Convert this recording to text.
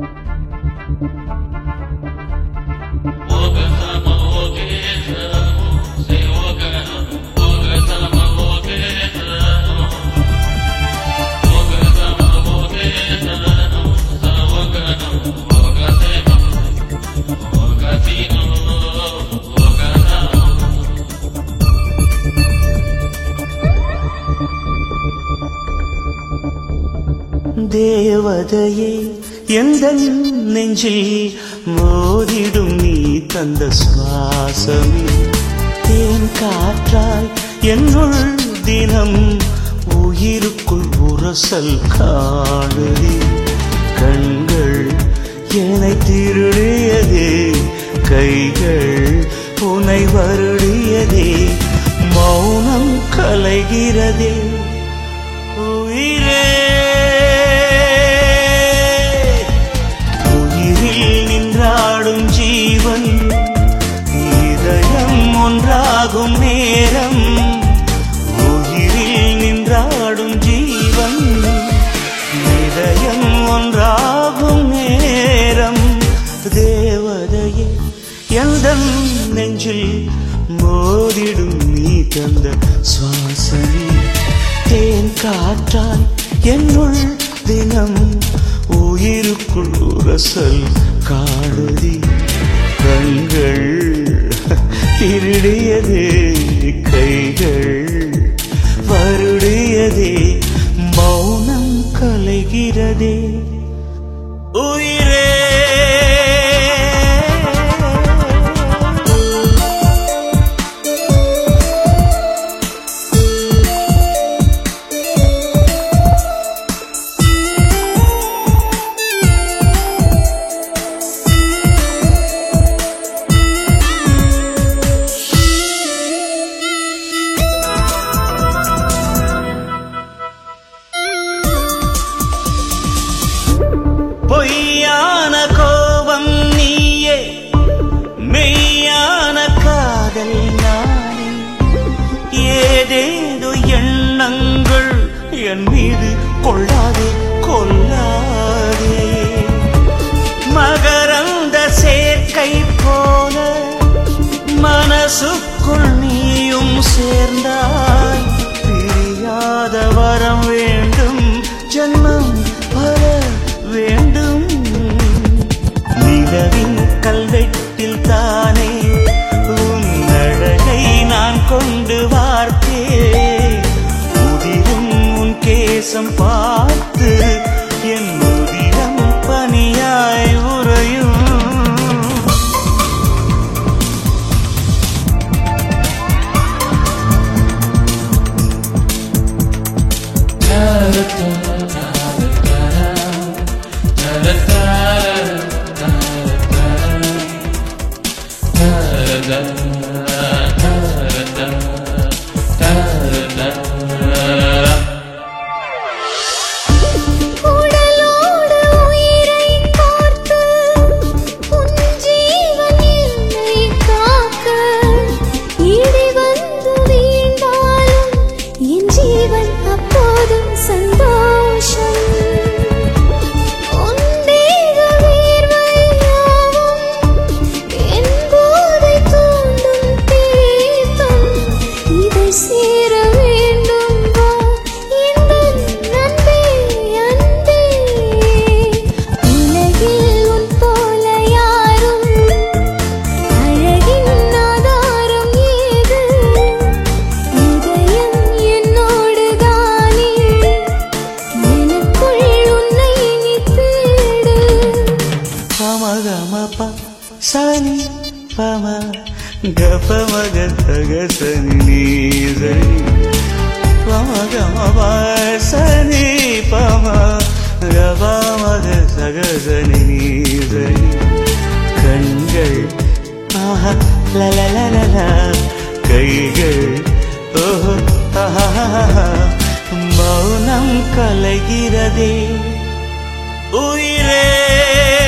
தேவதையே எந்த நெஞ்சில் மோதிடும் நீ தந்த சுவாசமே தேன் காற்றாய் என்னுள் தினம் உயிருக்குள் உரசல் காணுதே கண்கள் என்னை திருடியதே கைகள் உனை வருடியதே மௌனம் கலைகிறதே உயிரே உயிரில் நின்றாடும் ஜீவன் இதயம் ஒன்றாகும் நேரம் உயிரில் நின்றாடும் ஜீவன் இதயம் ஒன்றாகும் நேரம் தேவதையே எந்த நெஞ்சில் மோதிடும் நீ தந்த சுவாசமே தேன் காற்றாய் என்னுள் தினம் உயிருக்குள் உரசல் காடுதி கண்கள் திருடியதே கைகள் வருடியதே மௌனம் கலைகிறதே உயிரே பொய்யான கோபம் நீயே மெய்யான காதல் நானே ஏதேதோ எண்ணங்கள் என் மீது கொள்ளாதே கொல்லாதே மகரந்த சேர்க்கை போல மனசுக்குள் நீயும் சேர்ந்தாய் பிரியாத வரம் வேண்டும் ஜன்மம் வர வேண்டும் நிலவின் கல்வெட்டில் தானே உன் அழகை நான் கொண்டு வார்த்தேன் உதிரும் உன் கேசம் பார்த்து என் உதிரம் பனியாய் உறையும் உடலோடு உயிரை கோர்த்து உன் ஜீவன் என்னை காக்க இடி வந்து வீழ்ந்தாலும் என் ஜீவன் அப்போதும் சந்தோஷம் உன் தேக வேர்வையாவும் என் போதை தூண்டும் தீர்த்தம் இதை சேர வேண்டும் வா எந்தன் அன்பே அன்பே உலகில் உன் போல யாரும் அழகின் ஆதாரம் ஏது இதயம் என்னோடு தானே எனக்குள் உன்னை நீ தேடு பமகமப சனி பம கபமக சக சனி நீசனி பமகமப சனி பம கபமக சக சனி நீசனி கண்கள் ஆஹா லலலலல கைகள் ஓஹோ ஆஹா மௌனம் கலைகிறதே உயிரே